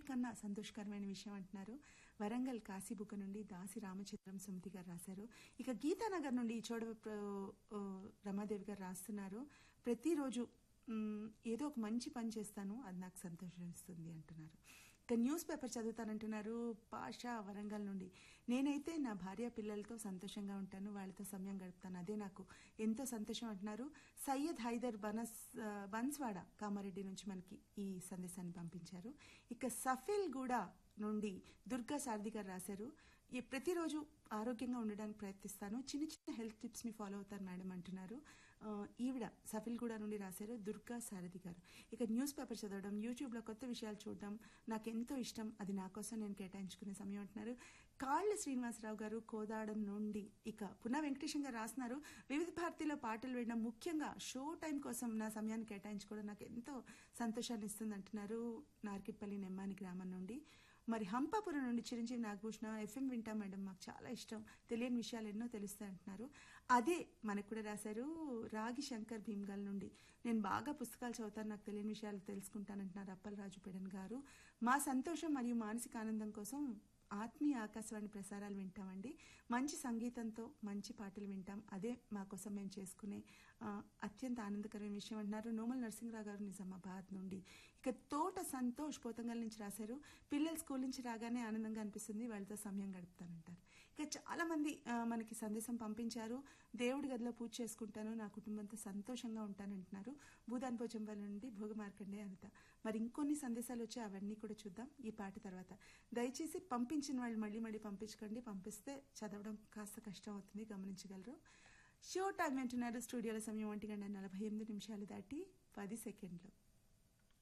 అన్నిటికన్నా సంతోషకరమైన విషయం అంటున్నారు వరంగల్ కాశీబుక్క నుండి దాసి రామచంద్రం సుమతి గారు రాశారు ఇక గీతానగర్ నుండి చోడ రమాదేవి గారు రాస్తున్నారు ప్రతిరోజు మ్, ఏదో ఒక మంచి పని చేస్తాను అది నాకు సంతోషం ఇస్తుంది అంటున్నారు ఇక న్యూస్ పేపర్ చదువుతానంటున్నారు పాషా వరంగల్ నుండి నేనైతే నా భార్య పిల్లలతో సంతోషంగా ఉంటాను వాళ్ళతో సమయం గడుపుతాను అదే నాకు ఎంతో సంతోషం అంటున్నారు సయ్యద్ హైదర్ బనస్ ఆ, బన్స్వాడ కామారెడ్డి నుంచి మనకి ఈ సందేశాన్ని పంపించారు ఇక సఫిల్ గూడ నుండి దుర్గా సారథి గారు రాశారు ఈ ప్రతిరోజు ఆరోగ్యంగా ఉండడానికి ప్రయత్నిస్తాను చిన్న చిన్న హెల్త్ టిప్స్ ని ఫాలో అవుతాను మేడం అంటున్నారు ఆ, ఈవిడ సఫిల్గూడ నుండి రాశారు దుర్గా సారథి గారు ఇక న్యూస్ పేపర్ చదవడం యూట్యూబ్ లో కొత్త విషయాలు చూడడం నాకు ఎంతో ఇష్టం అది నా కోసం నేను కేటాయించుకునే సమయం అంటున్నారు కాళ్ళ శ్రీనివాసరావు గారు కోదాడం నుండి ఇక పునః వెంకటేశం గారు రాస్తున్నారు వివిధ భారతిలో పాటలు వినడం ముఖ్యంగా షో టైం కోసం నా సమయాన్ని కేటాయించుకోవడం నాకు ఎంతో సంతోషాన్ని ఇస్తుంది అంటున్నారు నార్కిట్పల్లి నెమ్మాని గ్రామం నుండి మరి హంపాపురం నుండి చిరంజీవి నాగభూషణ ఎఫ్ఎం వింటాం మేడం మాకు చాలా ఇష్టం తెలియని విషయాలు ఎన్నో తెలుస్తాయి అంటున్నారు అదే మనకు కూడా రాశారు రాగి శంకర్ భీమ్గల్ నుండి నేను బాగా పుస్తకాలు చదువుతాను నాకు తెలియని విషయాలు తెలుసుకుంటానంటున్నారు అప్పలరాజు పెడన్ గారు మా సంతోషం మరియు మానసిక ఆనందం కోసం ఆత్మీయ ఆకాశవాణి ప్రసారాలు వింటామండి మంచి సంగీతంతో మంచి పాటలు వింటాం అదే మా కోసం మేము చేసుకునే ఆ, అత్యంత ఆనందకరమైన విషయం అంటున్నారు నోమల్ నరసింహరావు గారు నిజామాబాద్ నుండి ఇక తోట సంతోష్ పోతంగల్ నుంచి రాశారు పిల్లలు స్కూల్ నుంచి రాగానే ఆనందంగా అనిపిస్తుంది వాళ్ళతో సమయం గడుపుతానంటారు ఇక చాలా మంది ఆ, మనకి సందేశం పంపించారు దేవుడి గదిలో పూజ చేసుకుంటాను నా కుటుంబంతో సంతోషంగా ఉంటానంటున్నారు భూదాన్ పోచంపల్లి నుండి భోగ మార్కండే అనిత మరి ఇంకొన్ని సందేశాలు వచ్చాయి అవన్నీ కూడా చూద్దాం ఈ పాట తర్వాత దయచేసి పంపించిన వాళ్ళు మళ్ళీ మళ్ళీ పంపించకండి పంపిస్తే చదవడం కాస్త కష్టం అవుతుంది గమనించగలరు షో టైం అంటున్నారు స్టూడియోలో సమయం ఒంటి గంట నలభై ఎనిమిది నిమిషాలు దాటి పది సెకండ్లు